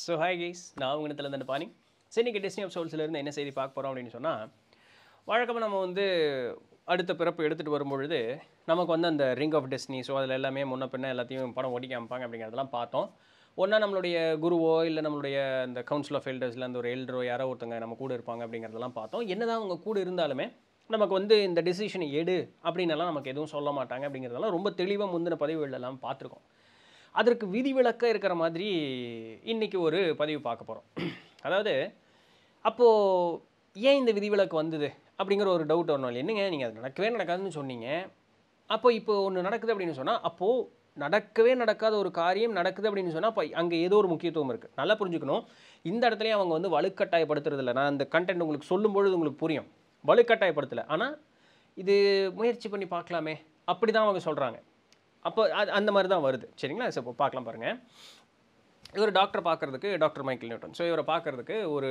so hi guys நான் உங்கத்தில் இருந்த பாணி சரி இன்னைக்கு டெஸ்னி ஆஃப் சோல்ஸ்லேருந்து என்ன செய்தி பார்க்க போகிறோம் அப்படின்னு சொன்னால் வழக்கமாக நம்ம வந்து அடுத்த பிறப்பு எடுத்துகிட்டு வரும்பொழுது நமக்கு வந்து அந்த ரிங் ஆஃப் டெஸ்னி ஸோ அதில் எல்லாமே முன்ன பின்ன எல்லாத்தையும் படம் ஓடி காமிப்பாங்க அப்படிங்கிறதெல்லாம் பார்த்தோம் ஒன்றா நம்மளுடைய குருவோ இல்லை நம்மளுடைய அந்த கவுன்சில் ஆஃப் எல்டர்ஸில் அந்த ஒரு எல்டரோ யாரோ ஒருத்தங்க நம்ம கூட இருப்பாங்க அப்படிங்கிறதெல்லாம் பார்த்தோம் என்னதான் அவங்க கூட இருந்தாலுமே நமக்கு வந்து இந்த டெசிஷனை எடு அப்படின்னெல்லாம் நமக்கு எதுவும் சொல்ல மாட்டாங்க அப்படிங்கிறதெல்லாம் ரொம்ப தெளிவாக முந்தின பதிவுகளெல்லாம் பார்த்துருக்கோம் அதற்கு விதிவிலக்க இருக்கிற மாதிரி இன்னைக்கு ஒரு பதிவு பார்க்க போகிறோம் அதாவது அப்போது ஏன் இந்த விதிவிலக்கு வந்தது அப்படிங்கிற ஒரு டவுட் வரணும் இல்லை என்னங்க நீங்கள் அது நடக்கவே நடக்காதுன்னு சொன்னீங்க அப்போ இப்போ ஒன்று நடக்குது அப்படின்னு சொன்னால் அப்போது நடக்கவே நடக்காத ஒரு காரியம் நடக்குது அப்படின்னு சொன்னால் அப்போ அங்கே ஏதோ ஒரு முக்கியத்துவம் இருக்குது நல்லா புரிஞ்சுக்கணும் இந்த இடத்துலையும் அவங்க வந்து வலுக்கட்டாயப்படுத்துறது இல்லை நான் அந்த கண்டென்ட் உங்களுக்கு சொல்லும்பொழுது உங்களுக்கு புரியும் வலுக்கட்டாயப்படுத்தலை ஆனால் இது முயற்சி பண்ணி பார்க்கலாமே அப்படி தான் அவங்க சொல்கிறாங்க அப்போ அது அந்த மாதிரி தான் வருது சரிங்களா சரி இப்போ பார்க்கலாம் பாருங்கள் இவர் டாக்டர் பார்க்குறதுக்கு டாக்டர் மைக்கேல் நியூட்டன் ஸோ இவரை பார்க்குறதுக்கு ஒரு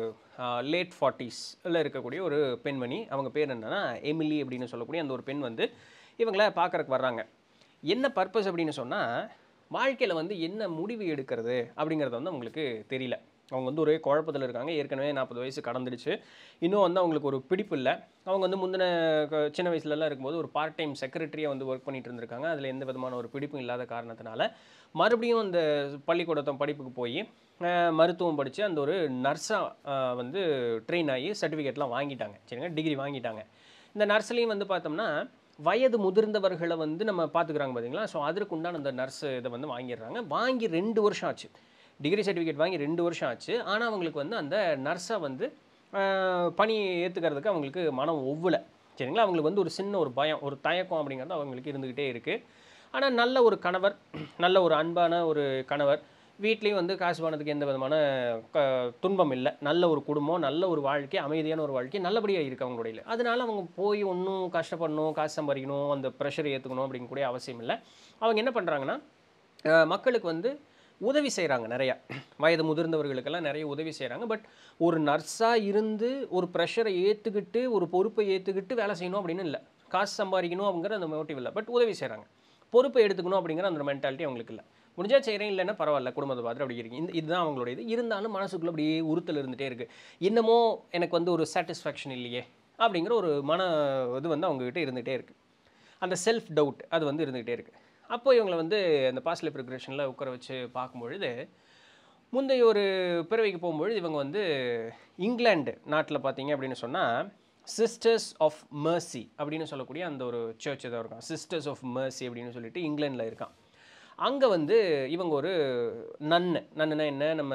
லேட் ஃபார்ட்டிஸில் இருக்கக்கூடிய ஒரு பெண்மணி அவங்க பேர் என்னன்னா எமிலி அப்படின்னு சொல்லக்கூடிய அந்த ஒரு பெண் வந்து இவங்கள பார்க்குறக்கு வர்றாங்க என்ன பர்பஸ் அப்படின்னு சொன்னால் வாழ்க்கையில் வந்து என்ன முடிவு எடுக்கிறது அப்படிங்கிறது வந்து அவங்களுக்கு தெரியல அவங்க வந்து ஒரே குழப்பத்தில் இருக்காங்க ஏற்கனவே நாற்பது வயசு கடந்துடுச்சு இன்னும் வந்து அவங்களுக்கு ஒரு பிடிப்பு இல்லை அவங்க வந்து முந்தின க- சின்ன வயசுலலாம் இருக்கும்போது ஒரு பார்ட் டைம் செக்ரட்டரியாக வந்து ஒர்க் பண்ணிட்டு இருந்திருக்காங்க அதில் எந்த விதமான ஒரு பிடிப்பும் இல்லாத காரணத்தினால மறுபடியும் அந்த பள்ளிக்கூடத்தம் படிப்புக்கு போய் அஹ், மருத்துவம் படித்து அந்த ஒரு நர்ஸாக வந்து ட்ரெயின் ஆகி சர்டிஃபிகேட்லாம் வாங்கிட்டாங்க சரிங்க டிகிரி வாங்கிட்டாங்க இந்த நர்ஸ்லேயும் வந்து பார்த்தோம்னா வயது முதிர்ந்தவர்களை வந்து நம்ம பார்த்துக்குறாங்க பார்த்தீங்களா ஸோ அதற்கு உண்டான அந்த நர்ஸ் இதை வந்து வாங்கிடுறாங்க வாங்கி ரெண்டு வருஷம் ஆச்சு டிகிரி சர்டிஃபிகேட் வாங்கி ரெண்டு வருஷம் ஆச்சு ஆனால் அவங்களுக்கு வந்து அந்த நர்ஸை வந்து ஆஹ், பணி ஏற்றுக்கிறதுக்கு அவங்களுக்கு மனம் ஒவ்வலை சரிங்களா அவங்களுக்கு வந்து ஒரு சின்ன ஒரு பயம் ஒரு தயக்கம் அப்படிங்கிறது அவங்களுக்கு இருந்துக்கிட்டே இருக்குது ஆனால் நல்ல ஒரு கணவர் நல்ல ஒரு அன்பான ஒரு கணவர் வீட்லேயும் வந்து காசு பணத்துக்கு எந்த விதமான க துன்பம் இல்லை நல்ல ஒரு குடும்பம் நல்ல ஒரு வாழ்க்கை அமைதியான ஒரு வாழ்க்கை நல்லபடியாக இருக்குது அவங்களுடைய அதனால அவங்க போய் ஒன்றும் கஷ்டப்படணும் காசு சம்பாதிக்கணும் அந்த ப்ரெஷர் ஏற்றுக்கணும் அப்படிங்கக்கூடிய அவசியம் இல்லை அவங்க என்ன பண்ணுறாங்கன்னா மக்களுக்கு வந்து உதவி செய்கிறாங்க நிறையா வயது முதிர்ந்தவர்களுக்கெல்லாம் நிறைய உதவி செய்கிறாங்க பட் ஒரு நர்ஸாக இருந்து ஒரு ப்ரெஷரை ஏற்றுக்கிட்டு ஒரு பொறுப்பை ஏற்றுக்கிட்டு வேலை செய்யணும் அப்படின்னு இல்லை காசு சம்பாதிக்கணும் அப்படிங்கிற அந்த மோட்டிவ் இல்லை பட் உதவி செய்கிறாங்க பொறுப்பை எடுத்துக்கணும் அப்படிங்கிற அந்த மென்டாலிட்டி அவங்களுக்கு இல்லை முடிஞ்சா செய்கிறேன் இல்லைன்னா பரவாயில்ல குடும்பத்தை பார்த்துட்டு அப்படி இருக்கீங்க இந்த இதுதான் அவங்களோட இது இருந்தாலும் மனசுக்குள்ளே அப்படியே உறுத்தல் இருந்துகிட்டே இருக்குது என்னமோ எனக்கு வந்து ஒரு சாட்டிஸ்ஃபேக்ஷன் இல்லையே அப்படிங்கிற ஒரு மன இது வந்து அவங்ககிட்ட இருந்துகிட்டே இருக்குது அந்த செல்ஃப் டவுட் அது வந்து இருந்துகிட்டே இருக்குது அப்போ இவங்களை வந்து அந்த பாஸ்ல ப்ரிப்ரேஷனில் உட்கார வச்சு பார்க்கும்பொழுது முந்தைய ஒரு பிறவைக்கு போகும்பொழுது இவங்க வந்து இங்கிலாந்து நாட்டில் பார்த்தீங்க அப்படின்னு சொன்னால் சிஸ்டர்ஸ் ஆஃப் மர்சி அப்படின்னு சொல்லக்கூடிய அந்த ஒரு சர்ச் ஏதோ இருக்கான் சிஸ்டர்ஸ் ஆஃப் மர்சி அப்படின்னு சொல்லிட்டு இங்கிலாண்டில் இருக்கான் அங்கே வந்து இவங்க ஒரு நன்னு நன்னுனா என்ன நம்ம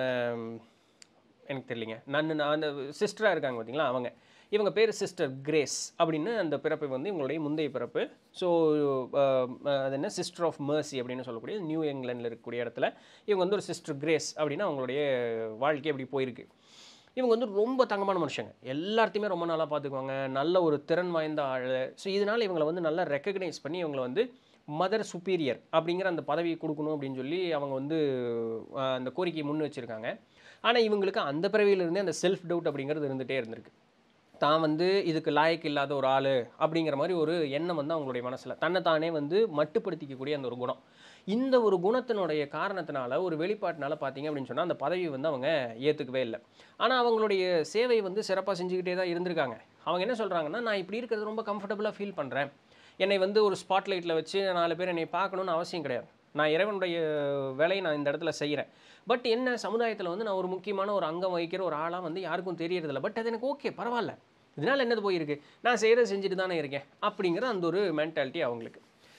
எனக்கு தெரியலிங்க நன்னு அந்த சிஸ்டராக இருக்காங்க பார்த்தீங்களா அவங்க இவங்க பேர் சிஸ்டர் கிரேஸ் அப்படின்னு அந்த பிறப்பு வந்து இவங்களுடைய முந்தைய பிறப்பு ஸோ அது என்ன சிஸ்டர் ஆஃப் மர்சி அப்படின்னு சொல்லக்கூடிய நியூ இங்கிலாண்டில் இருக்கக்கூடிய இடத்துல இவங்க வந்து ஒரு சிஸ்டர் கிரேஸ் அப்படின்னு அவங்களுடைய வாழ்க்கை அப்படி போயிருக்கு இவங்க வந்து ரொம்ப தங்கமான மனுஷங்க எல்லாத்தையுமே ரொம்ப நல்லா பார்த்துக்குவாங்க நல்ல ஒரு திறன் வாய்ந்த ஆள் ஸோ இதனால் இவங்களை வந்து நல்லா ரெக்கக்னைஸ் பண்ணி இவங்களை வந்து மதர் சுப்பீரியர் அப்படிங்கிற அந்த பதவியை கொடுக்கணும் அப்படின்னு சொல்லி அவங்க வந்து அஹ், அந்த கோரிக்கையை முன் வச்சுருக்காங்க ஆனால் இவங்களுக்கு அந்த பிறவியிலிருந்தே அந்த செல்ஃப் டவுட் அப்படிங்கிறது இருந்துகிட்டே இருந்திருக்கு தான் வந்து இதுக்கு லாயக்கு இல்லாத ஒரு ஆள் அப்படிங்கிற மாதிரி ஒரு எண்ணம் வந்து அவங்களுடைய மனசில் தன்னைத்தானே வந்து மட்டுப்படுத்திக்கக்கூடிய அந்த ஒரு குணம் இந்த ஒரு குணத்தினுடைய காரணத்தினால ஒரு வெளிப்பாட்டினால பார்த்தீங்க அப்படின்னு சொன்னால் அந்த பதவியை வந்து அவங்க ஏற்றுக்கவே இல்லை ஆனால் அவங்களுடைய சேவை வந்து சிறப்பாக செஞ்சுக்கிட்டே தான் இருந்திருக்காங்க அவங்க என்ன சொல்கிறாங்கன்னா நான் இப்படி இருக்கிறது ரொம்ப கம்ஃபர்டபுளாக ஃபீல் பண்ணுறேன் என்னை வந்து ஒரு ஸ்பாட்லைட்டில் வச்சு நாலு பேர் என்னை பார்க்கணுன்னு அவசியம் கிடையாது நான் இறைவனுடைய வேலையை நான் இந்த இடத்துல செய்கிறேன் பட் என்ன சமுதாயத்தில் வந்து நான் ஒரு முக்கியமான ஒரு அங்கம் வகிக்கிற ஒரு ஆளாக வந்து யாருக்கும் தெரியறதில்ல பட் அது எனக்கு ஓகே பரவாயில்ல இதனால் என்னது போயிருக்கு நான் செய்கிறத செஞ்சுட்டு தானே இருக்கேன் அப்படிங்கிற அந்த ஒரு மென்டாலிட்டி அவங்களுக்கு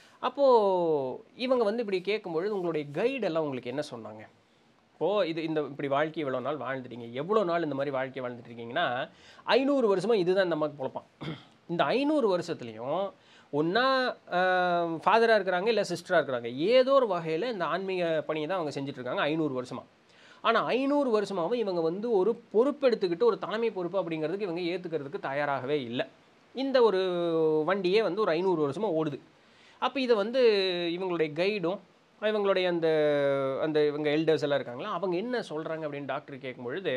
அப்போது இவங்க வந்து இப்படி கேட்கும்பொழுது உங்களுடைய கைடெல்லாம் உங்களுக்கு என்ன சொன்னாங்க இப்போது இது இந்த இப்படி வாழ்க்கை இவ்வளோ நாள் வாழ்ந்துட்டீங்க எவ்வளோ நாள் இந்த மாதிரி வாழ்க்கை வாழ்ந்துட்டு இருக்கீங்கன்னா ஐநூறு வருஷமாக இதுதான் இந்த அம்மாக்கு பொழப்பான் இந்த ஐநூறு வருஷத்துலேயும் ஒன்றா ஃபாதராக இருக்கிறாங்க இல்லை சிஸ்டராக இருக்கிறாங்க ஏதோ ஒரு வகையில் இந்த ஆன்மீக பணியை தான் அவங்க செஞ்சுட்டு இருக்காங்க ஐநூறு வருஷமாக ஆனால் ஐநூறு வருஷமாகவும் இவங்க வந்து ஒரு பொறுப்பெடுத்துக்கிட்டு ஒரு தலைமை பொறுப்பு அப்படிங்கிறதுக்கு இவங்க ஏற்றுக்கிறதுக்கு தயாராகவே இல்லை இந்த ஒரு வண்டியே வந்து ஒரு ஐநூறு வருஷமாக ஓடுது அப்போ இதை வந்து இவங்களுடைய கைடும் இவங்களுடைய அந்த அந்த இவங்க எல்டர்ஸ் எல்லாம் இருக்காங்களா அவங்க என்ன சொல்கிறாங்க அப்படின்னு டாக்டர் கேட்கும் பொழுது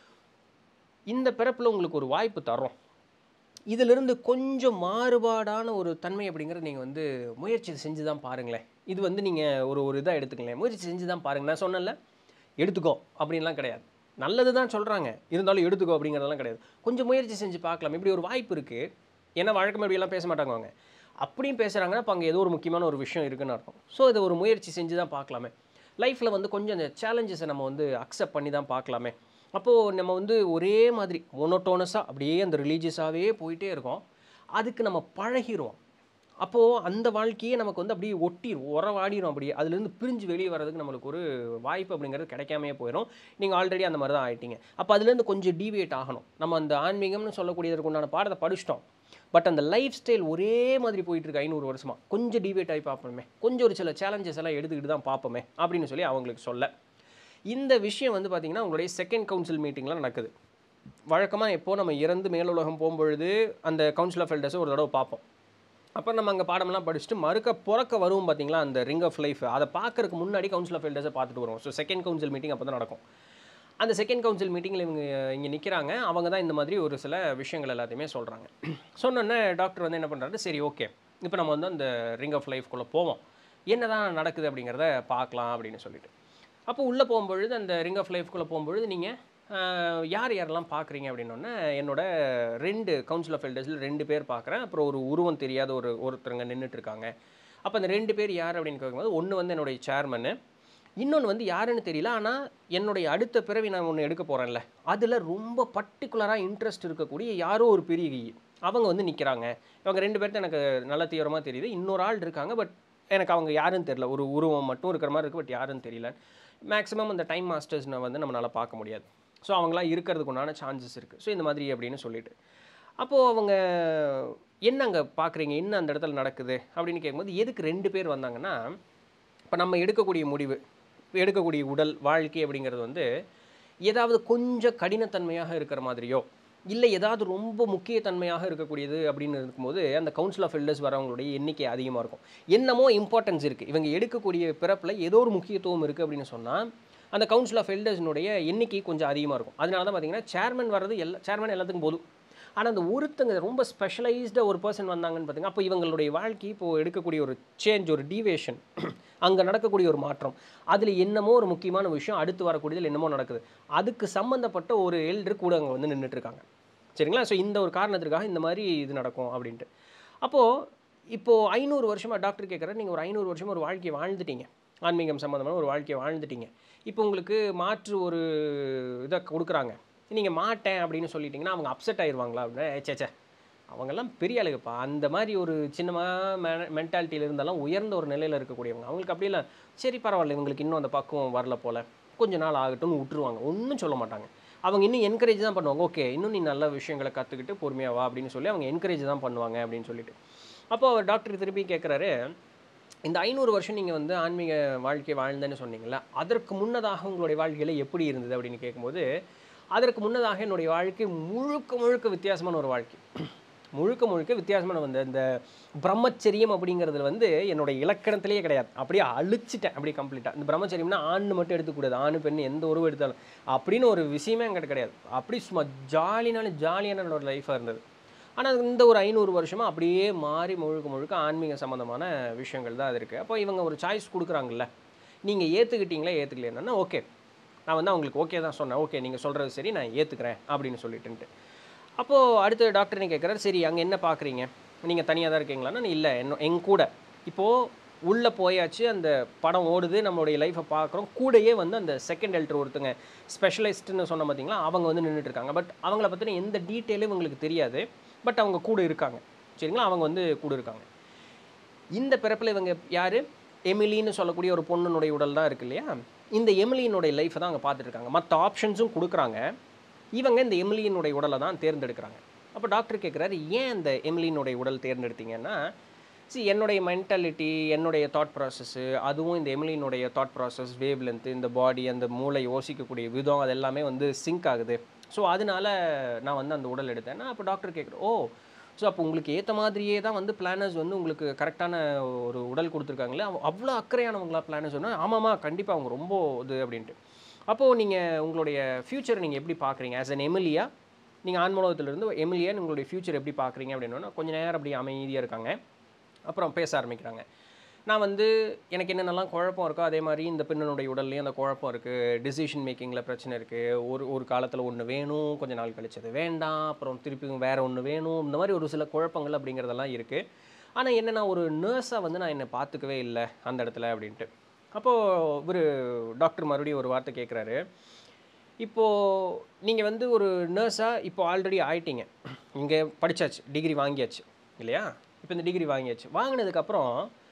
இந்த பிறப்பில் உங்களுக்கு ஒரு வாய்ப்பு தர்றோம் இதிலிருந்து கொஞ்சம் மாறுபாடான ஒரு தன்மை அப்படிங்கிறத நீங்கள் வந்து முயற்சி செஞ்சு தான் பாருங்களேன் இது வந்து நீங்கள் ஒரு ஒரு இதாக எடுத்துக்கங்களேன் முயற்சி செஞ்சு தான் பாருங்க நான் சொன்னேன்ல எடுத்துக்கோ அப்படின்லாம் கிடையாது நல்லது தான் சொல்கிறாங்க இருந்தாலும் எடுத்துக்கோ அப்படிங்கிறதெல்லாம் கிடையாது கொஞ்சம் முயற்சி செஞ்சு பார்க்கலாம் இப்படி ஒரு வாய்ப்பு இருக்குது ஏன்னா வழக்கம் இப்படியெல்லாம் பேச மாட்டாங்க அவங்க அப்படியும் பேசுகிறாங்கன்னா அப்போ அங்கே ஏதோ ஒரு முக்கியமான ஒரு விஷயம் இருக்குன்னு அர்த்தம் ஸோ இதை ஒரு முயற்சி செஞ்சு தான் பார்க்கலாமே லைஃப்பில் வந்து கொஞ்சம் அந்த சேலஞ்சஸை நம்ம வந்து அக்செப்ட் பண்ணி தான் பார்க்கலாமே அப்போது நம்ம வந்து ஒரே மாதிரி மோனோட்டோனஸாக அப்படியே அந்த ரிலீஜியஸாகவே போயிட்டே இருக்கோம் அதுக்கு நம்ம பழகிடுவோம் அப்போது அந்த வாழ்க்கையே நமக்கு வந்து அப்படியே ஒட்டிடும் உறவாடிடும் அப்படியே அதுலேருந்து பிரிஞ்சு வெளியே வர்றதுக்கு நம்மளுக்கு ஒரு வாய்ப்பு அப்படிங்கிறது கிடைக்காமையே போயிடும் நீங்கள் ஆல்ரெடி அந்த மாதிரி தான் ஆயிட்டீங்க அப்போ அதுலேருந்து கொஞ்சம் டீவியேட் ஆகணும் நம்ம அந்த ஆன்மீகம்னு சொல்லக்கூடியதற்கு உண்டான பாடத்தை படிச்சிட்டோம் பட் அந்த லைஃப் ஸ்டைல் ஒரே மாதிரி போயிட்டு இருக்கு ஐநூறு வருஷமா கொஞ்சம் டிவேட் ஆகி பார்ப்போமே கொஞ்சம் ஒரு சில சேலஞ்சஸ் எல்லாம் எடுத்துக்கிட்டு தான் பார்ப்போமே அப்படின்னு சொல்லி அவங்களுக்கு சொல்ல இந்த விஷயம் வந்து பார்த்தீங்கன்னா உங்களுடைய செகண்ட் கவுன்சில் மீட்டிங்கில் நடக்குது வழக்கமாக எப்போ நம்ம இறந்து மேலுலகம் போகும்பொழுது அந்த கவுன்சில் ஆஃப் எல்டர்ஸை ஒரு தடவை பார்ப்போம் அப்போ நம்ம அங்கே பாடமெல்லாம் படிச்சுட்டு மறுக்க பிறக்க வரும் பார்த்தீங்களா அந்த ரிங் ஆஃப் லைஃப் அதை பார்க்கறதுக்கு முன்னாடி கவுன்சில் ஆஃப் எல்டர்ஸை பார்த்துட்டு வருவோம் ஸோ செகண்ட் கவுன்சில் மீட்டிங் அப்போ தான் நடக்கும் அந்த செகண்ட் கவுன்சில் மீட்டிங்கில் இவங்க இங்கே நிற்கிறாங்க அவங்க தான் இந்த மாதிரி ஒரு சில விஷயங்கள் எல்லாத்தையுமே சொல்கிறாங்க சொன்னோன்னே டாக்டர் வந்து என்ன பண்ணுறாரு சரி ஓகே இப்போ நம்ம வந்து அந்த ரிங் ஆஃப் லைஃப்குள்ளே போவோம் என்ன தான் நடக்குது அப்படிங்கிறத பார்க்கலாம் அப்படின்னு சொல்லிட்டு அப்போ உள்ளே போகும்பொழுது அந்த ரிங் ஆஃப் லைஃப்குள்ளே போகும்பொழுது நீங்கள் யார் யாரெல்லாம் பார்க்குறீங்க அப்படின்னோடனே என்னோட ரெண்டு கவுன்சில் ஆஃப் எல்டர்ஸில் ரெண்டு பேர் பார்க்குறேன் அப்புறம் ஒரு உருவம் தெரியாத ஒரு ஒருத்தருங்க நின்றுட்டு இருக்காங்க அப்போ அந்த ரெண்டு பேர் யார் அப்படின்னு கேட்கும்போது ஒன்று வந்து என்னுடைய சேர்மனு இன்னொன்று வந்து யாருன்னு தெரியல ஆனால் என்னுடைய அடுத்த பிறவி நான் ஒன்று எடுக்க போகிறேன்ல அதில் ரொம்ப பர்டிகுலராக இன்ட்ரெஸ்ட் இருக்கக்கூடிய யாரோ ஒரு பெரிய அவங்க வந்து நிற்கிறாங்க இவங்க ரெண்டு பேர்த்த எனக்கு நல்ல தீவிரமாக தெரியுது இன்னொரு ஆள் இருக்காங்க பட் எனக்கு அவங்க யாருன்னு தெரியல ஒரு உருவம் மட்டும் இருக்கிற மாதிரி இருக்குது பட் யாருன்னு தெரியல மேக்ஸிமம் அந்த டைம் மாஸ்டர்ஸ்னை வந்து நம்மளால் பார்க்க முடியாது ஸோ அவங்களாம் இருக்கிறதுக்கு உண்டான சான்சஸ் இருக்குது ஸோ இந்த மாதிரி அப்படின்னு சொல்லிட்டு அப்போது அவங்க என்ன அங்கே பார்க்குறீங்க என்ன அந்த இடத்துல நடக்குது அப்படின்னு கேட்கும்போது எதுக்கு ரெண்டு பேர் வந்தாங்கன்னா இப்போ நம்ம எடுக்கக்கூடிய முடிவு எடுக்கக்கூடிய உடல் வாழ்க்கை அப்படிங்கிறது வந்து ஏதாவது கொஞ்சம் கடினத்தன்மையாக இருக்கிற மாதிரியோ இல்லை ஏதாவது ரொம்ப முக்கியத்தன்மையாக இருக்கக்கூடியது அப்படின்னு இருக்கும்போது அந்த கவுன்சில் ஆஃப் எல்டர்ஸ் வரவங்களுடைய எண்ணிக்கை அதிகமாக இருக்கும் என்னமோ இம்பார்ட்டன்ஸ் இருக்குது இவங்க எடுக்கக்கூடிய பிறப்பில் ஏதோ ஒரு முக்கியத்துவம் இருக்குது அப்படின்னு சொன்னால் அந்த கவுன்சில் ஆஃப் எல்டர்ஸ்னுடைய எண்ணிக்கை கொஞ்சம் அதிகமாக இருக்கும் அதனால தான் பார்த்தீங்கன்னா சேர்மன் வர்றது எல்லா சேர்மன் எல்லாத்துக்கும் போதும் ஆனால் அந்த ஒருத்தங்க ரொம்ப ஸ்பெஷலைஸ்டாக ஒரு பர்சன் வந்தாங்கன்னு பார்த்தீங்கன்னா அப்போ இவங்களுடைய வாழ்க்கை இப்போது எடுக்கக்கூடிய ஒரு சேஞ்ச் ஒரு டீவேஷன் அங்கே நடக்கக்கூடிய ஒரு மாற்றம் அதில் என்னமோ ஒரு முக்கியமான விஷயம் அடுத்து வரக்கூடியதில் என்னமோ நடக்குது அதுக்கு சம்மந்தப்பட்ட ஒரு எல்டர் கூட அங்கே வந்து நின்றுட்டு இருக்காங்க சரிங்களா ஸோ இந்த ஒரு காரணத்திற்காக இந்த மாதிரி இது நடக்கும் அப்படின்ட்டு அப்போது இப்போது ஐநூறு வருஷமாக டாக்டர் கேட்குறாரு நீங்கள் ஒரு ஐநூறு வருஷமாக ஒரு வாழ்க்கையை வாழ்ந்துட்டீங்க ஆன்மீகம் சம்மந்தமான ஒரு வாழ்க்கையை வாழ்ந்துட்டீங்க இப்போ உங்களுக்கு மாற்று ஒரு இதை கொடுக்குறாங்க நீங்கள் மாட்டேன் அப்படின்னு சொல்லிட்டீங்கன்னா அவங்க அப்செட் ஆயிடுவாங்களா அப்படின்னா சேச்சே அவங்கெல்லாம் பெரிய ஆளுங்கப்பா அந்த மாதிரி ஒரு சின்னமாக மென்டாலிட்டியில் இருந்தாலும் உயர்ந்த ஒரு நிலையில் இருக்கக்கூடியவங்க அவங்களுக்கு அப்படி இல்லை சரி பரவாயில்ல இவங்களுக்கு இன்னும் அந்த பக்குவம் வரல போல் கொஞ்ச நாள் ஆகட்டும்னு விட்டுருவாங்க ஒன்றும் சொல்ல மாட்டாங்க அவங்க இன்னும் என்கரேஜ் தான் பண்ணுவாங்க ஓகே இன்னும் நீ நல்ல விஷயங்களை கற்றுக்கிட்டு பொறுமையாக வா அப்படின்னு சொல்லி அவங்க என்கரேஜ் தான் பண்ணுவாங்க அப்படின்னு சொல்லிட்டு அப்போ அவர் டாக்டர் திருப்பி கேட்குறாரு இந்த ஐநூறு வருஷம் நீங்கள் வந்து ஆன்மீக வாழ்க்கை வாழ்ந்தேன்னு சொன்னீங்களா அதற்கு முன்னதாக உங்களுடைய வாழ்க்கையில் எப்படி இருந்தது அப்படின்னு கேட்கும்போது அதற்கு முன்னதாக என்னுடைய வாழ்க்கை முழுக்க முழுக்க வித்தியாசமான ஒரு வாழ்க்கை முழுக்க முழுக்க வித்தியாசமான வந்து இந்த பிரம்மச்சரியம் அப்படிங்கிறதுல வந்து என்னோட இலக்கணத்திலேயே கிடையாது அப்படியே அழிச்சிட்டேன் அப்படியே கம்ப்ளீட்டாக இந்த பிரம்மச்சரியம்னா ஆண் மட்டும் எடுத்துக்கூடாது ஆண் பெண் எந்த உருவம் எடுத்தாலும் அப்படின்னு ஒரு விஷயமே என்கிட்ட கிடையாது அப்படி சும்மா ஜாலினால ஜாலியான என்னோட லைஃபாக இருந்தது ஆனால் இந்த ஒரு ஐநூறு வருஷமாக அப்படியே மாறி முழுக்க முழுக்க ஆன்மீக சம்மந்தமான விஷயங்கள் தான் அது இருக்குது அப்போ இவங்க ஒரு சாய்ஸ் கொடுக்குறாங்கல்ல நீங்கள் ஏற்றுக்கிட்டீங்களா ஏற்றுக்கலைன்னா ஓகே நான் வந்து அவங்களுக்கு ஓகே தான் சொன்னேன் ஓகே நீங்கள் சொல்கிறது சரி நான் ஏற்றுக்கிறேன் அப்படின்னு சொல்லிட்டுன்ட்டு அப்போது அடுத்த டாக்டர் என்ன கேட்குறாரு சரி அங்கே என்ன பார்க்குறீங்க நீங்கள் தனியாக தான் இருக்கீங்களான்னா இல்லை என்ன என் கூட இப்போது உள்ளே போயாச்சு அந்த படம் ஓடுது நம்மளுடைய லைஃப்பை பார்க்குறோம் கூடயே வந்து அந்த செகண்ட் எல்டர் ஒருத்தங்க ஸ்பெஷலிஸ்ட்டுன்னு சொன்ன பார்த்தீங்களா அவங்க வந்து நின்றுட்டு இருக்காங்க பட் அவங்கள பற்றின எந்த டீட்டெயிலும் இவங்களுக்கு தெரியாது பட் அவங்க கூட இருக்காங்க சரிங்களா அவங்க வந்து கூட இருக்காங்க இந்த பிறப்பில் இவங்க யார் எமிலின்னு சொல்லக்கூடிய ஒரு பொண்ணுனுடைய உடல் தான் இருக்கு இல்லையா இந்த எமிலியினுடைய லைஃப்பை தான் அவங்க பார்த்துட்டு இருக்காங்க மற்ற ஆப்ஷன்ஸும் கொடுக்குறாங்க இவங்க இந்த எமிலியினுடைய உடலை தான் தேர்ந்தெடுக்கிறாங்க அப்போ டாக்டர் கேட்குறாரு ஏன் இந்த எமிலியினுடைய உடல் தேர்ந்தெடுத்தீங்கன்னா சி என்னுடைய மென்டாலிட்டி என்னுடைய தாட் ப்ராசஸ்ஸு அதுவும் இந்த எமிலியினுடைய தாட் ப்ராசஸ் வேவ் லென்த்து இந்த பாடி அந்த மூளை யோசிக்கக்கூடிய விதம் அது எல்லாமே வந்து சிங்க் ஆகுது ஸோ அதனால நான் வந்து அந்த உடல் எடுத்தேன்னா அப்போ டாக்டர் கேட்குறேன் ஓ ஸோ அப்போ உங்களுக்கு ஏற்ற மாதிரியே தான் வந்து பிளானர்ஸ் வந்து உங்களுக்கு கரெக்டான ஒரு உடல் கொடுத்துருக்காங்களே அவ- அவ்வளோ அக்கறையானவங்களா பிளானர்ஸ் சொன்னால் ஆமாம்மா கண்டிப்பாக அவங்க ரொம்ப இது அப்படின்ட்டு அப்போது நீங்கள் உங்களுடைய ஃப்யூச்சர் நீங்கள் எப்படி பார்க்குறீங்க ஆஸ் an எமிலியா நீங்கள் ஆன்மூலகத்திலிருந்து எமிலியா உங்களுடைய ஃப்யூச்சர் எப்படி பார்க்குறீங்க அப்படின்னா கொஞ்ச நேரம் அப்படி அமைதியாக இருக்காங்க அப்புறம் பேச ஆரம்பிக்கிறாங்க நான் வந்து எனக்கு என்னென்னலாம் குழப்பம் இருக்கோ அதே மாதிரி இந்த பெண்ணினுடைய உடல்லையும் அந்த குழப்பம் இருக்குது டிசிஷன் மேக்கிங்கில் பிரச்சனை இருக்குது ஒரு ஒரு காலத்தில் ஒன்று வேணும் கொஞ்ச நாள் கழிச்சு அது வேண்டாம் அப்புறம் திருப்பியும் வேறு ஒன்று வேணும் இந்த மாதிரி ஒரு சில குழப்பங்கள் அப்படிங்கிறதெல்லாம் இருக்குது ஆனால் என்ன நான் ஒரு நர்ஸாக வந்து நான் என்னை பார்த்துக்கவே இல்லை அந்த இடத்துல அப்படின்ட்டு அப்போது ஒரு டாக்டர் மறுபடியும் ஒரு வார்த்தை கேட்குறாரு இப்போது நீங்கள் வந்து ஒரு நர்ஸாக இப்போ ஆல்ரெடி ஆயிட்டீங்க இங்கே படிச்சாச்சு டிகிரி வாங்கியாச்சு இல்லையா இப்போ இந்த டிகிரி வாங்கியாச்சு வாங்கினதுக்கப்புறம்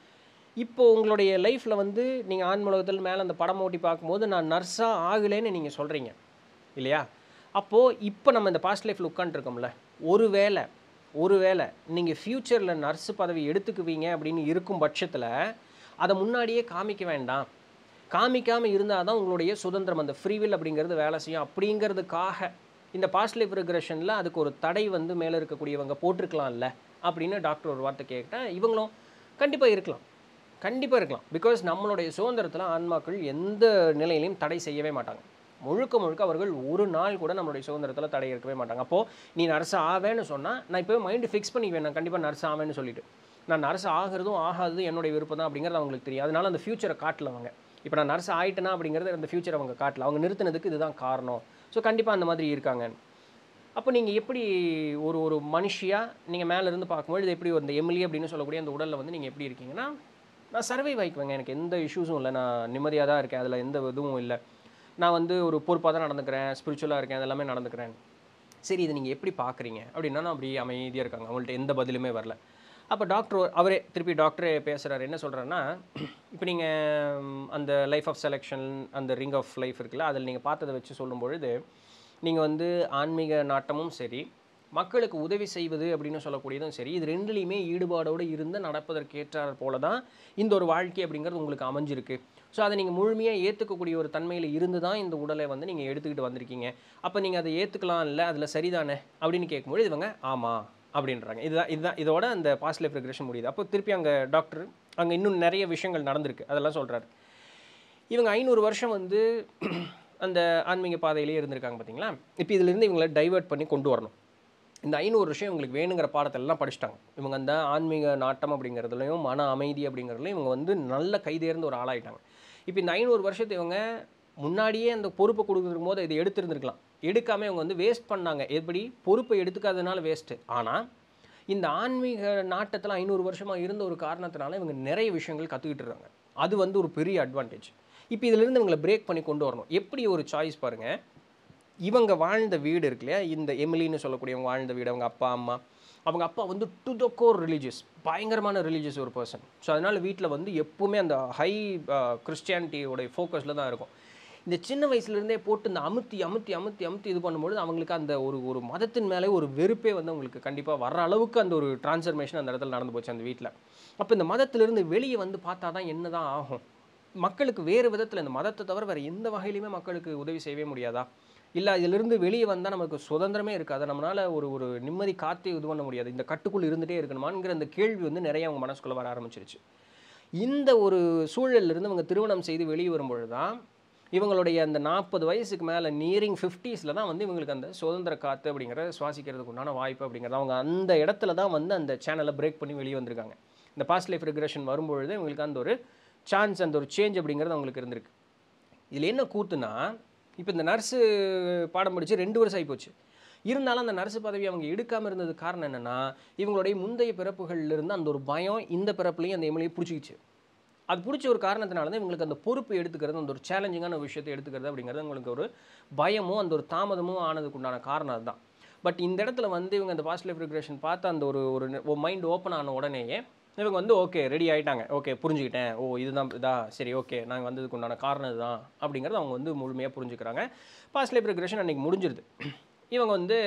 இப்போ உங்களுடைய லைஃப்பில் வந்து நீங்கள் ஆன்மூலகத்தில் மேலே அந்த படம் ஓட்டி பார்க்கும்போது நான் நர்ஸாக ஆகலைன்னு நீங்கள் சொல்கிறீங்க இல்லையா அப்போது இப்போ நம்ம இந்த பாஸ்ட் லைஃப்பில் உட்காந்துருக்கோம்ல ஒரு வேளை ஒரு வேளை நீங்கள் ஃப்யூச்சரில் நர்ஸ் பதவி எடுத்துக்குவீங்க அப்படின்னு இருக்கும் பட்சத்தில் அதை முன்னாடியே காமிக்க வேண்டாம் காமிக்காமல் இருந்தால் தான் உங்களுடைய சுதந்திரம் அந்த ஃப்ரீவில் அப்படிங்கிறது வேலை செய்யும் அப்படிங்கிறதுக்காக இந்த பாஸ்ட் லைஃப் ரிக்ரெஷனில் அதுக்கு ஒரு தடை வந்து மேலே இருக்கக்கூடியவங்க போட்டிருக்கலாம்ல அப்படின்னு டாக்டர் ஒரு வார்த்தை கேட்டேன் இவங்களும் கண்டிப்பாக இருக்கலாம் கண்டிப்பாக இருக்கலாம் பிகாஸ் நம்மளுடைய சுதந்திரத்தில் ஆன்மாக்கள் எந்த நிலையிலையும் தடை செய்யவே மாட்டாங்க முழுக்க முழுக்க அவர்கள் ஒரு நாள் கூட நம்மளுடைய சுதந்திரத்தில் தடை இருக்கவே மாட்டாங்க அப்போது நீ நர்ஸ் ஆவேன்னு சொன்னால் நான் இப்போ மைண்டு ஃபிக்ஸ் பண்ணிக்குவேன் நான் கண்டிப்பாக நர்ஸ் ஆவேன்னு சொல்லிட்டு நான் நர்ஸ் ஆகிறதும் ஆகாததும் என்னுடைய விருப்பம் தான் அப்படிங்கிறது அவங்களுக்கு தெரியும் அதனால அந்த ஃபியூச்சரை காட்டல அவங்க இப்போ நான் நர்ஸ் ஆயிட்டேனா அப்படிங்கிறது அந்த ஃபியூச்சர் அவங்க காட்டல அவங்க நிறுத்தினதுக்கு இதுதான் காரணம் ஸோ கண்டிப்பாக அந்த மாதிரி இருக்காங்க அப்போ நீங்கள் எப்படி ஒரு ஒரு மனுஷியாக நீங்கள் மேலேருந்து பார்க்கும்போது இது எப்படி அந்த எம்எல்ஏ அப்படின்னு சொல்லக்கூடிய அந்த உடலில் வந்து நீங்கள் எப்படி இருக்கீங்கன்னா நான் சர்வை வாய்க்குவேங்க எனக்கு எந்த இஷ்யூஸும் இல்லை நான் நிம்மதியாக தான் இருக்கேன் அதில் எந்த இதுவும் இல்லை நான் வந்து ஒரு பொறுப்பாக தான் நடந்துக்கிறேன் ஸ்பிரிச்சுவலாக இருக்கேன் அதெல்லாமே நடந்துக்கிறேன் சரி இது நீங்கள் எப்படி பார்க்குறீங்க அப்படின்னா நான் அப்படி அமைதியாக இருக்காங்க அவங்கள்ட்ட எந்த பதிலுமே வரல அப்போ டாக்டர் அவரே திருப்பி டாக்டரே பேசுகிறாரு என்ன சொல்கிறாருன்னா இப்போ நீங்கள் அந்த லைஃப் ஆஃப் செலெக்ஷன் அந்த ரிங் ஆஃப் லைஃப் இருக்குல்ல அதில் நீங்கள் பார்த்ததை வச்சு சொல்லும் பொழுது நீங்கள் வந்து ஆன்மீக நாட்டமும் சரி மக்களுக்கு உதவி செய்வது அப்படின்னு சொல்லக்கூடியதும் சரி இது ரெண்டுலேயுமே ஈடுபாடோடு இருந்து நடப்பதற்கேற்றார் போல தான் இந்த ஒரு வாழ்க்கை அப்படிங்கிறது உங்களுக்கு அமைஞ்சிருக்கு ஸோ அதை நீங்கள் முழுமையாக ஏற்றுக்கக்கூடிய ஒரு தன்மையில் இருந்து தான் இந்த உடலை வந்து நீங்கள் எடுத்துக்கிட்டு வந்திருக்கீங்க அப்போ நீங்கள் அதை ஏற்றுக்கலாம் இல்லை அதில் சரிதானே அப்படின்னு கேட்கும்போது இவங்க ஆமாம் அப்படின்றாங்க இதுதான் இதுதான் இதோட அந்த பாஸ்ட் லைஃப் ரெக்ரெஷன் முடியுது அப்போ திருப்பி அங்கே டாக்டர் அங்கே இன்னும் நிறைய விஷயங்கள் நடந்திருக்கு அதெல்லாம் சொல்கிறாரு இவங்க ஐநூறு வருஷம் வந்து அந்த ஆன்மீக பாதையிலே இருந்திருக்காங்க பார்த்தீங்களா இப்போ இதிலிருந்து இவங்களை டைவர்ட் பண்ணி கொண்டு வரணும் இந்த ஐநூறு விஷயம் இவங்களுக்கு வேணுங்கிற பாடத்தை எல்லாம் படிச்சிட்டாங்க இவங்க அந்த ஆன்மீக நாட்டம் அப்படிங்கிறதுலையும் மன அமைதி அப்படிங்கிறதுலையும் இவங்க வந்து நல்ல கைதேர்ந்த ஒரு ஆளாயிட்டாங்க இப்போ இந்த ஐநூறு வருஷத்தை இவங்க முன்னாடியே அந்த பொறுப்பை கொடுக்குறதுக்கும் போது இதை எடுத்திருந்துருக்கலாம் எடுக்காமல் இவங்க வந்து வேஸ்ட் பண்ணாங்க எப்படி பொறுப்பை எடுத்துக்காததுனால வேஸ்ட்டு ஆனால் இந்த ஆன்மீக நாட்டத்தில் ஐநூறு வருஷமாக இருந்த ஒரு காரணத்தினால இவங்க நிறைய விஷயங்கள் கற்றுக்கிட்டு இருக்காங்க அது வந்து ஒரு பெரிய அட்வான்டேஜ் இப்போ இதிலிருந்து இவங்களை பிரேக் பண்ணி கொண்டு வரணும் எப்படி ஒரு சாய்ஸ் பாருங்கள் இவங்க வாழ்ந்த வீடு இருக்கு இல்லையா இந்த எமிலின்னு சொல்லக்கூடியவங்க வாழ்ந்த வீடு அவங்க அப்பா அம்மா அவங்க அப்பா வந்து டு த கோர் ரிலீஜியஸ் பயங்கரமான ரிலீஜியஸ் ஒரு பர்சன் ஸோ அதனால் வீட்டில் வந்து எப்பவுமே அந்த ஹை கிறிஸ்டியானிட்டியோடைய ஃபோக்கஸில் தான் இருக்கும் இந்த சின்ன வயசுலேருந்தே போட்டு இந்த அமுத்தி அமுத்தி அமுத்தி அமுத்தி இது பண்ணும்பொழுது அவங்களுக்கு அந்த ஒரு ஒரு மதத்தின் மேலே ஒரு வெறுப்பே வந்து அவங்களுக்கு கண்டிப்பாக வர்ற அளவுக்கு அந்த ஒரு டிரான்ஸ்ஃபர்மேஷன் அந்த இடத்துல நடந்து போச்சு அந்த வீட்டில் அப்போ இந்த மதத்திலிருந்து வெளியே வந்து பார்த்தா தான் என்ன தான் ஆகும் மக்களுக்கு வேறு விதத்தில் இந்த மதத்தை தவிர வேறு எந்த வகையிலையுமே மக்களுக்கு உதவி செய்யவே முடியாதா இல்லை இதிலிருந்து வெளியே வந்தால் நமக்கு சுதந்திரமே இருக்காது நம்மளால் ஒரு ஒரு நிம்மதி காத்தே இது பண்ண முடியாது இந்த கட்டுக்குள் இருந்துகிட்டே இருக்கணுமாங்கிற அந்த கேள்வி வந்து நிறைய அவங்க மனசுக்குள்ளே வர ஆரம்பிச்சிருச்சு இந்த ஒரு சூழல்ல இருந்து இவங்க திருமணம் செய்து வெளியே வரும்பொழுது தான் இவங்களுடைய அந்த நாற்பது வயசுக்கு மேலே நியரிங் ஃபிஃப்டிஸில் தான் வந்து இவங்களுக்கு அந்த சுதந்திர காற்று அப்படிங்கிறத சுவாசிக்கிறதுக்கு உண்டான வாய்ப்பு அப்படிங்கிறது அவங்க அந்த இடத்துல தான் வந்து அந்த சேனலை பிரேக் பண்ணி வெளியே வந்திருக்காங்க இந்த பாஸ்ட் லைஃப் ரெக்ரெஷன் வரும்பொழுது இவங்களுக்கு அந்த ஒரு சான்ஸ் அந்த ஒரு சேஞ்ச் அப்படிங்கிறது அவங்களுக்கு இருந்திருக்கு இதில் என்ன கூத்துனா இப்போ இந்த நர்ஸு பாடம் படித்து ரெண்டு வருஷம் ஆகிப்போச்சு இருந்தாலும் அந்த நர்ஸு பதவி அவங்க எடுக்காமல் இருந்தது காரணம் என்னென்னா இவங்களுடைய முந்தைய பிறப்புகள்ல இருந்து அந்த ஒரு பயம் இந்த பிறப்புலையும் அந்த எம்எல்ஏ பிடிச்சிக்கிச்சு அது பிடிச்ச ஒரு காரணத்தினால தான் இவங்களுக்கு அந்த பொறுப்பு எடுத்துக்கிறது அந்த ஒரு சேலஞ்சிங்கான விஷயத்தை எடுத்துக்கிறது அப்படிங்கிறது உங்களுக்கு ஒரு பயமும் அந்த ஒரு தாமதமும் ஆனதுக்கு உண்டான காரணம் அதுதான் பட் இந்த இடத்துல வந்து இவங்க அந்த பாஸ்ட் லைஃப் ரெக்ரெஷன் பார்த்து அந்த ஒரு ஒரு மைண்ட் ஓப்பன் ஆன உடனேயே இவங்க வந்து ஓகே ரெடி ஆகிட்டாங்க ஓகே புரிஞ்சுக்கிட்டேன் ஓ இதுதான் இதா சரி ஓகே நாங்கள் வந்ததுக்கு உண்டான காரணம் இதுதான் அப்படிங்கிறத அவங்க வந்து முழுமையாக புரிஞ்சுக்கிறாங்க பாஸ்ட் லைஃப் ரெக்ரெஷன் அன்றைக்கி முடிஞ்சிருது இவங்க வந்து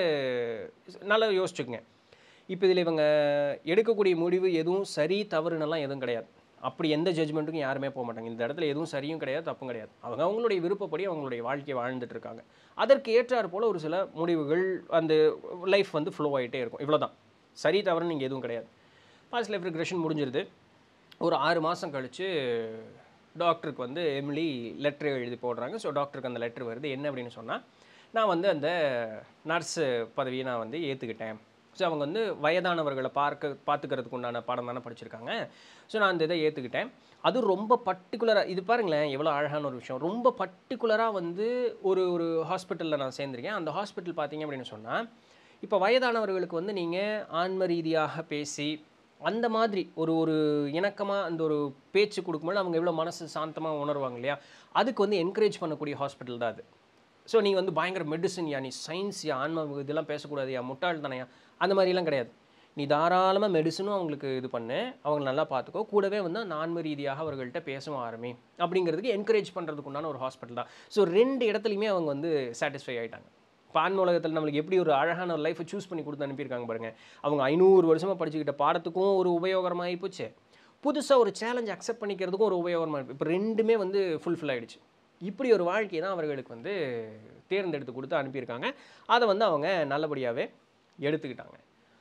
நல்லா யோசிச்சுக்குங்க இப்போ இதில் இவங்க எடுக்கக்கூடிய முடிவு எதுவும் சரி தவறுனெல்லாம் எதுவும் கிடையாது அப்படி எந்த ஜட்ஜ்மெண்ட்டுக்கும் யாருமே போக மாட்டாங்க இந்த இடத்துல எதுவும் சரியும் கிடையாது தப்பும் கிடையாது அவங்க அவங்களுடைய விருப்பப்படி அவங்களுடைய வாழ்க்கையை வாழ்ந்துட்டு இருக்காங்க அதற்கு ஏற்றாற் போல் ஒரு சில முடிவுகள் அந்த லைஃப் வந்து ஃப்ளோ ஆகிட்டே இருக்கும் இவ்வளோதான் சரி தவறுன்னு நீங்கள் எதுவும் கிடையாது பாஸ்ட் லைஃப் ரிக்ரெஷன் முடிஞ்சிருது ஒரு ஆறு மாதம் கழித்து டாக்டருக்கு வந்து எம்லி லெட்ரு எழுதி போடுறாங்க ஸோ டாக்டருக்கு அந்த லெட்ரு வருது என்ன அப்படின்னு சொன்னால் நான் வந்து அந்த நர்ஸு பதவியை நான் வந்து ஏற்றுக்கிட்டேன் ஸோ அவங்க வந்து வயதானவர்களை பார்க்க பார்த்துக்கிறதுக்கு உண்டான பாடம் தானே படிச்சிருக்காங்க ஸோ நான் அந்த இதை ஏற்றுக்கிட்டேன் அது ரொம்ப பர்டிகுலராக இது பாருங்களேன் எவ்வளோ அழகான ஒரு விஷயம் ரொம்ப பர்டிகுலராக வந்து ஒரு ஒரு ஹாஸ்பிட்டலில் நான் சேர்ந்திருக்கேன் அந்த ஹாஸ்பிட்டல் பார்த்தீங்க அப்படின்னு சொன்னால் இப்போ வயதானவர்களுக்கு வந்து நீங்கள் ஆன்ம ரீதியாக பேசி அந்த மாதிரி ஒரு ஒரு இணக்கமாக அந்த ஒரு பேச்சு கொடுக்கும்போது அவங்க எவ்வளோ மனசு சாந்தமாக உணர்வாங்க இல்லையா அதுக்கு வந்து என்கரேஜ் பண்ணக்கூடிய ஹாஸ்பிட்டல் தான் அது ஸோ நீங்கள் வந்து பயங்கர மெடிசன் யா நீ சயின்ஸ் யா ஆன்ம இதெல்லாம் பேசக்கூடாது யா முட்டாள் தானையா அந்த மாதிரிலாம் கிடையாது நீ தாராளமாக மெடிசனும் அவங்களுக்கு இது பண்ணு அவங்க நல்லா பார்த்துக்கோ கூடவே வந்து அந்த ஆன்ம ரீதியாக அவர்கள்ட்ட பேசவும் ஆரம்பி அப்படிங்கிறதுக்கு என்கரேஜ் பண்ணுறதுக்கு உண்டான ஒரு ஹாஸ்பிட்டல் தான் ஸோ ரெண்டு இடத்துலையுமே அவங்க வந்து சாட்டிஸ்ஃபை ஆகிட்டாங்க இப்போ ஆன்ம உலகத்தில் நம்மளுக்கு எப்படி ஒரு அழகான ஒரு லைஃப்பை சூஸ் பண்ணி கொடுத்து அனுப்பியிருக்காங்க பாருங்க அவங்க ஐநூறு வருஷமாக படிச்சுக்கிட்ட பாடத்துக்கும் ஒரு உபயோகரமாகி போச்சு புதுசாக ஒரு சேலஞ்ச் அக்செப்ட் பண்ணிக்கிறதுக்கும் ஒரு உபயோகமாக இருக்குது இப்போ ரெண்டுமே வந்து ஃபுல்ஃபில் ஆயிடுச்சு இப்படி ஒரு வாழ்க்கையை தான் அவர்களுக்கு வந்து தேர்ந்தெடுத்து கொடுத்து அனுப்பியிருக்காங்க அதை வந்து அவங்க நல்லபடியாகவே எடுத்துக்கிட்டாங்க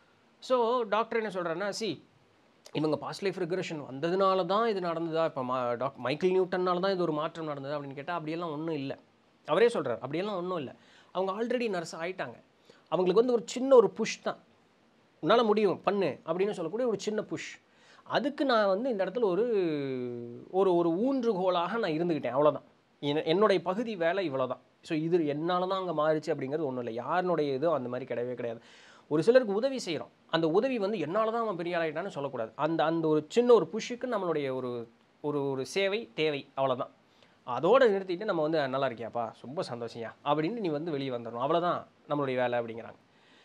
ஸோ டாக்டர் என்ன சொல்கிறாருன்னா சி இவங்க பாஸ்ட் லைஃப் ரிக்ரெஷன் வந்ததுனால தான் இது நடந்ததா இப்போ மா டாக் மைக்கேல் நியூட்டன்னால தான் இது ஒரு மாற்றம் நடந்தது அப்படின்னு கேட்டால் அப்படியெல்லாம் ஒன்றும் இல்லை அவரே சொல்கிறார் அப்படியெல்லாம் ஒன்றும் இல்லை அவங்க ஆல்ரெடி நர்ஸ் ஆயிட்டாங்க அவங்களுக்கு வந்து ஒரு சின்ன ஒரு புஷ் தான் உன்னால் முடியும் பண்ணு அப்படின்னு சொல்லக்கூடிய ஒரு சின்ன புஷ் அதுக்கு நான் வந்து இந்த இடத்துல ஒரு ஒரு ஒரு ஊன்றுகோலாக நான் இருந்துக்கிட்டேன் அவ்வளோதான் என்- என்னுடைய பகுதி வேலை இவ்வளோதான் ஸோ இது என்னால் தான் அங்கே மாறிச்சு அப்படிங்கிறது ஒன்றும் இல்லை யாருனுடைய இதுவும் அந்த மாதிரி கிடையவே கிடையாது ஒரு சிலருக்கு உதவி செய்கிறோம் அந்த உதவி வந்து என்னால் தான் அவன் பெரிய ஆளாயிட்டான்னு சொல்லக்கூடாது அந்த அந்த ஒரு சின்ன ஒரு புஷ்ஷுக்கு நம்மளுடைய ஒரு ஒரு ஒரு சேவை தேவை அவ்வளோதான் அதோடு நிறுத்திட்டு நம்ம வந்து நல்லா இருக்கியாப்பா ரொம்ப சந்தோஷம்யா அப்படின்னு நீ வந்து வெளியே வந்துடணும் அவ்வளோதான் நம்மளுடைய வேலை அப்படிங்கிறாங்க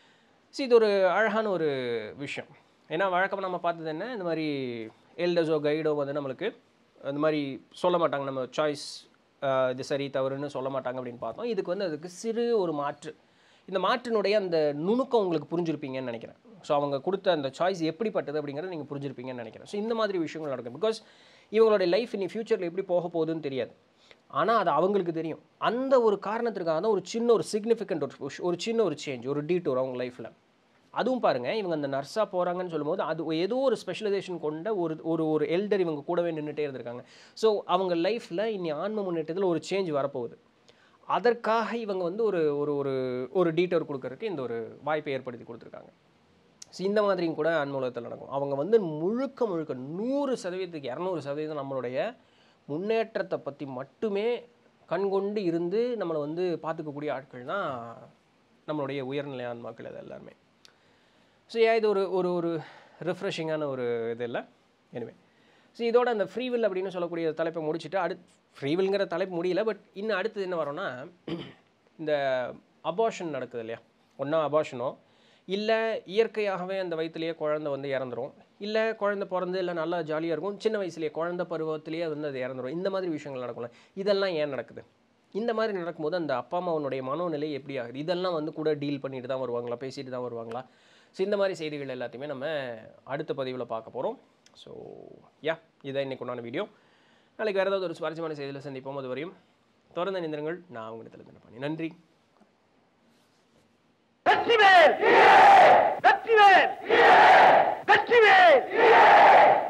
ஸோ இது ஒரு அழகான ஒரு விஷயம் ஏன்னா வழக்கமாக நம்ம பார்த்தது என்ன இந்த மாதிரி எல்டர்ஸோ கைடோ வந்து நம்மளுக்கு இந்த மாதிரி சொல்ல மாட்டாங்க நம்ம சாய்ஸ் இது சரி தவறுன்னு சொல்ல மாட்டாங்க அப்படின்னு பார்த்தோம் இதுக்கு வந்து அதுக்கு சிறு ஒரு மாற்று இந்த மாற்றினுடைய அந்த நுணுக்கம் உங்களுக்கு புரிஞ்சிருப்பீங்கன்னு நினைக்கிறேன் ஸோ அவங்க கொடுத்த அந்த சாய்ஸ் எப்படிப்பட்டது அப்படிங்கிறத நீங்கள் புரிஞ்சிருப்பீங்கன்னு நினைக்கிறேன் ஸோ இந்த மாதிரி விஷயங்கள் நடக்கும் பிகாஸ் இவங்களுடைய லைஃப் இனி ஃப்யூச்சரில் எப்படி போக போகுதுன்னு தெரியாது ஆனால் அது அவங்களுக்கு தெரியும் அந்த ஒரு காரணத்திற்காக தான் ஒரு சின்ன ஒரு சிக்னிஃபிகண்ட் ஒரு push, ஒரு சின்ன ஒரு சேஞ்ச் ஒரு டீட்டோர் அவங்க லைஃப்பில் அதுவும் பாருங்கள் இவங்க அந்த நர்ஸாக போகிறாங்கன்னு சொல்லும்போது அது ஏதோ ஒரு ஸ்பெஷலைசேஷன் கொண்ட ஒரு ஒரு ஒரு எல்டர் இவங்க கூடவே நின்றுட்டே இருந்திருக்காங்க ஸோ அவங்க லைஃப்பில் இனி ஆன்ம முன்னேற்றத்தில் ஒரு சேஞ்ச் வரப்போகுது அதற்காக இவங்க வந்து ஒரு ஒரு ஒரு ஒரு டீட்டோர் கொடுக்கறதுக்கு இந்த ஒரு வாய்ப்பை ஏற்படுத்தி கொடுத்துருக்காங்க ஸோ இந்த மாதிரியும் கூட அன்மூலகத்தில் நடக்கும் அவங்க வந்து முழுக்க முழுக்க நூறு சதவீதத்துக்கு இரநூறு சதவீதம் நம்மளுடைய முன்னேற்றத்தை பற்றி மட்டுமே கண்கொண்டு இருந்து நம்மளை வந்து பார்த்துக்கக்கூடிய ஆட்கள் தான் நம்மளுடைய உயர்நிலை ஆன்மாக்கள் அது எல்லாருமே ஸோ ஏன் இது ஒரு ஒரு ஒரு ரிஃப்ரெஷிங்கான ஒரு இது இல்லை எனிவே ஸோ இதோட அந்த ஃப்ரீவில் அப்படின்னு சொல்லக்கூடிய தலைப்பை முடிச்சுட்டு அடுத்து ஃப்ரீவில்ங்கிற தலைப்பு முடியல பட் இன்னும் அடுத்தது என்ன வரும்னா இந்த அபார்ஷன் நடக்குது இல்லையா ஒன்றா அபார்ஷனோ இல்லை இயற்கையாகவே அந்த வயிற்றுலேயே குழந்தை வந்து இறந்துரும் இல்லை குழந்தை பிறந்து இல்லை நல்லா ஜாலியாக இருக்கும் சின்ன வயசுலேயே குழந்தை பருவத்திலேயே வந்து அது இறந்துரும் இந்த மாதிரி விஷயங்கள் நடக்கும்ல இதெல்லாம் ஏன் நடக்குது இந்த மாதிரி நடக்கும்போது அந்த அப்பா அம்மாவனுடைய மனோநிலை எப்படி ஆகுது இதெல்லாம் வந்து கூட டீல் பண்ணிட்டு தான் வருவாங்களா பேசிட்டு தான் வருவாங்களா ஸோ இந்த மாதிரி செய்திகள் எல்லாத்தையுமே நம்ம அடுத்த பதிவில் பார்க்க போகிறோம் ஸோ யா இதான் இன்னைக்கு உண்டான வீடியோ நாளைக்கு வேறு ஏதாவது ஒரு சுவாரஸ்யமான செய்தியில் சந்திப்போம் அது வரையும் தொடர்ந்து நிந்திரங்கள் நான் உங்களிடத்தில் பண்ணி நன்றி வெற்றிவேல் வெற்றிவேல் வெற்றிவேல்